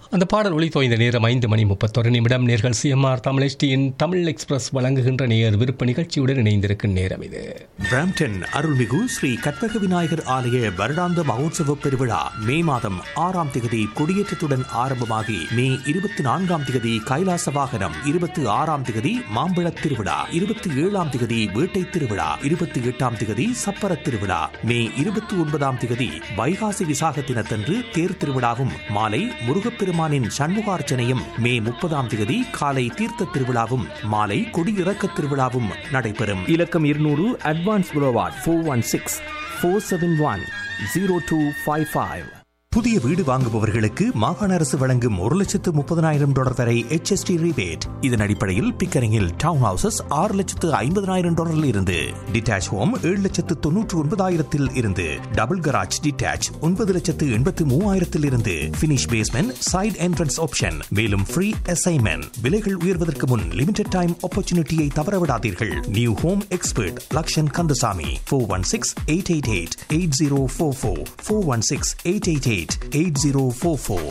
அந்த பாடல் ஒளி தோய்ந்த நேரம் ஐந்து மணி முப்பத்தொரு நிமிடம் நேர்கள் சிஎம்ஆர் தமிழ் எஸ்டியின் தமிழ் எக்ஸ்பிரஸ் வழங்குகின்ற நேர் விருப்ப நிகழ்ச்சியுடன் இணைந்திருக்கும் நேரம் இது பிராம்டன் அருள்மிகு ஸ்ரீ கற்பக விநாயகர் ஆலய வருடாந்த மகோத்சவ பெருவிழா மே மாதம் ஆறாம் திகதி கொடியேற்றத்துடன் ஆரம்பமாகி மே இருபத்தி நான்காம் திகதி கைலாச வாகனம் இருபத்தி ஆறாம் திகதி மாம்பழத் திருவிழா இருபத்தி ஏழாம் திகதி வேட்டை திருவிழா இருபத்தி எட்டாம் திகதி சப்பர திருவிழா மே இருபத்தி ஒன்பதாம் திகதி வைகாசி விசாக தினத்தன்று தேர் திருவிழாவும் மாலை முருகப்பெருமானின் சண்முகார்ச்சனையும் மே முப்பதாம் திகதி காலை தீர்த்த திருவிழாவும் மாலை கொடியிறக்க திருவிழாவும் நடைபெறும் இலக்கம் இருநூறு அட்வான்ஸ் புரோவாட் four one six four seven one zero two five five புதிய வீடு வாங்குபவர்களுக்கு மாகாண அரசு வழங்கும் ஒரு லட்சத்து முப்பதனாயிரம் டாலர் வரை HST ரிபேட் இதன் அடிப்படையில் பிக்கரிங்கில் டவுன் ஹவுசஸ் ஆறு லட்சத்து ஐம்பதனாயிரம் டாலரில் இருந்து டிட்டாச் ஹோம் ஏழு லட்சத்து தொன்னூற்று ஒன்பதாயிரத்தில் இருந்து டபுள் கராஜ் டிட்டாச் ஒன்பது லட்சத்து எண்பத்து மூவாயிரத்தில் இருந்து finish basement side entrance option மேலும் ஃப்ரீ அசைன்மெண்ட் விலைகள் உயர்வதற்கு முன் லிமிடெட் டைம் ஆப்பர்ச்சுனிட்டியை தவறவிடாதீர்கள் new home expert Lakshan Kandasamy four one six eight eight eight eight zero four four four one six eight eight eight eight zero four four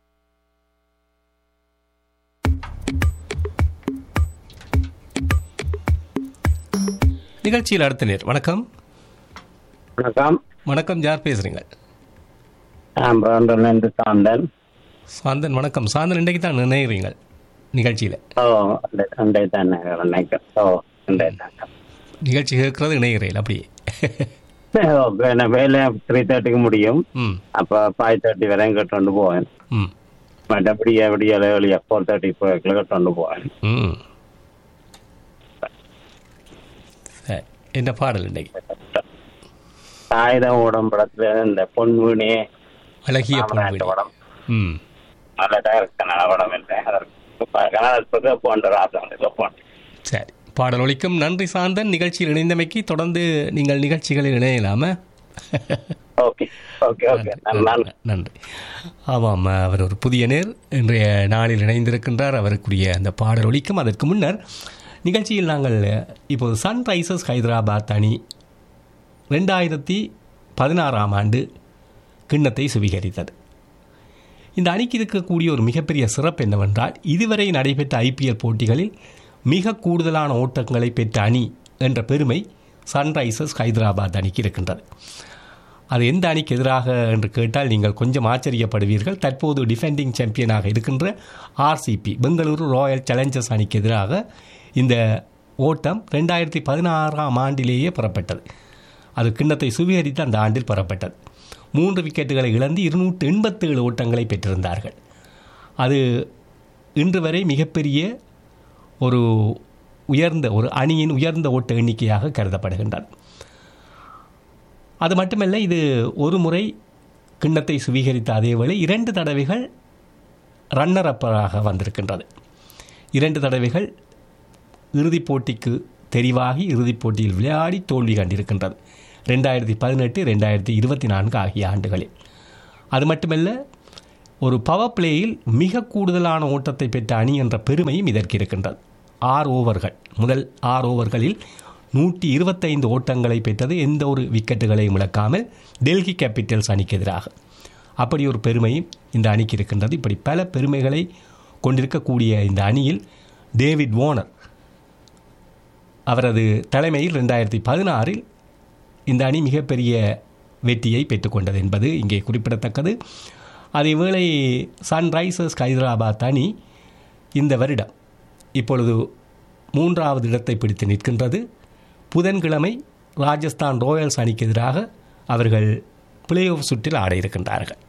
நிகழ்ச்சியில் அடுத்த நேர் வணக்கம் வணக்கம் வணக்கம் யார் பேசுறீங்க நான் பிராண்டன்லேருந்து சாந்தன் சாந்தன் வணக்கம் சாந்தன் இன்றைக்கு தான் நினைக்கிறீங்க நிகழ்ச்சியில் ஓ அண்டை அண்டை தானே நினைக்கிறேன் ஓ அண்டை தானே நிகழ்ச்சி கேட்கறது இணைகிறீர்கள் அப்படி ஓகே நான் வேலை த்ரீ தேர்ட்டிக்கு முடியும் ம் அப்போ ஃபைவ் தேர்ட்டி வரையும் கேட்டு போவேன் ம் மற்றபடி விடிய வெளியே ஃபோர் தேர்ட்டி ஃபோர் கேட்டு போவேன் ம் சரி என்ன பாடல் இன்னைக்கு ஆயுதம் ஓடம் படத்துல இந்த பொன்வீணே அழகிய ராமநாட்டு பொன்விழி படம் ம் நல்ல டைரக்ட் நல்ல படம் இல்லை அதற்கு கனடா போன்ற ராசம் போன் சரி பாடல் ஒலிக்கும் நன்றி சாந்தன் நிகழ்ச்சியில் இணைந்தமைக்கு தொடர்ந்து நீங்கள் நிகழ்ச்சிகளில் இணையலாமா ஓகே ஓகே ஓகே நான் நன்றி ஆமாம் அவர் ஒரு புதிய நேர் இன்றைய நாளில் இணைந்திருக்கின்றார் அவருக்குரிய அந்த பாடல் ஒலிக்கும் அதற்கு முன்னர் நிகழ்ச்சியில் நாங்கள் இப்போது சன்ரைசர்ஸ் ஹைதராபாத் அணி ரெண்டாயிரத்தி பதினாறாம் ஆண்டு கிண்ணத்தை சுவீகரித்தது இந்த அணிக்கு இருக்கக்கூடிய ஒரு மிகப்பெரிய சிறப்பு என்னவென்றால் இதுவரை நடைபெற்ற ஐபிஎல் போட்டிகளில் மிக கூடுதலான ஓட்டங்களை பெற்ற அணி என்ற பெருமை சன்ரைசர்ஸ் ஹைதராபாத் அணிக்கு இருக்கின்றது அது எந்த அணிக்கு எதிராக என்று கேட்டால் நீங்கள் கொஞ்சம் ஆச்சரியப்படுவீர்கள் தற்போது டிஃபெண்டிங் சாம்பியனாக இருக்கின்ற ஆர்சிபி பெங்களூரு ராயல் சேலஞ்சர்ஸ் அணிக்கு எதிராக இந்த ஓட்டம் ரெண்டாயிரத்தி பதினாறாம் ஆண்டிலேயே பெறப்பட்டது அது கிண்ணத்தை சுவீகரித்து அந்த ஆண்டில் பெறப்பட்டது மூன்று விக்கெட்டுகளை இழந்து இருநூற்று எண்பத்தேழு ஓட்டங்களை பெற்றிருந்தார்கள் அது இன்று வரை மிகப்பெரிய ஒரு உயர்ந்த ஒரு அணியின் உயர்ந்த ஓட்ட எண்ணிக்கையாக கருதப்படுகின்றது அது மட்டுமல்ல இது ஒரு முறை கிண்ணத்தை சுவீகரித்த அதேவேளை இரண்டு தடவைகள் ரன்னர் அப்பராக வந்திருக்கின்றது இரண்டு தடவைகள் இறுதிப் போட்டிக்கு தெரிவாகி இறுதிப் போட்டியில் விளையாடி தோல்வி கண்டிருக்கின்றது ரெண்டாயிரத்தி பதினெட்டு ரெண்டாயிரத்தி இருபத்தி நான்கு ஆகிய ஆண்டுகளில் அது மட்டுமல்ல ஒரு பவர் பிளேயில் மிக கூடுதலான ஓட்டத்தை பெற்ற அணி என்ற பெருமையும் இதற்கு இருக்கின்றது ஆறு ஓவர்கள் முதல் ஆறு ஓவர்களில் நூற்றி இருபத்தைந்து ஓட்டங்களை பெற்றது எந்த ஒரு விக்கெட்டுகளையும் இழக்காமல் டெல்லி கேபிட்டல்ஸ் அணிக்கு எதிராக அப்படி ஒரு பெருமையும் இந்த அணிக்கு இருக்கின்றது இப்படி பல பெருமைகளை கொண்டிருக்கக்கூடிய இந்த அணியில் டேவிட் வார்னர் அவரது தலைமையில் ரெண்டாயிரத்தி பதினாறில் இந்த அணி மிகப்பெரிய வெற்றியை பெற்றுக்கொண்டது என்பது இங்கே குறிப்பிடத்தக்கது அதேவேளை சன்ரைசர்ஸ் ஹைதராபாத் அணி இந்த வருடம் இப்பொழுது மூன்றாவது இடத்தை பிடித்து நிற்கின்றது புதன்கிழமை ராஜஸ்தான் ராயல்ஸ் அணிக்கு எதிராக அவர்கள் பிளே ஆஃப் சுற்றில் ஆட இருக்கின்றார்கள்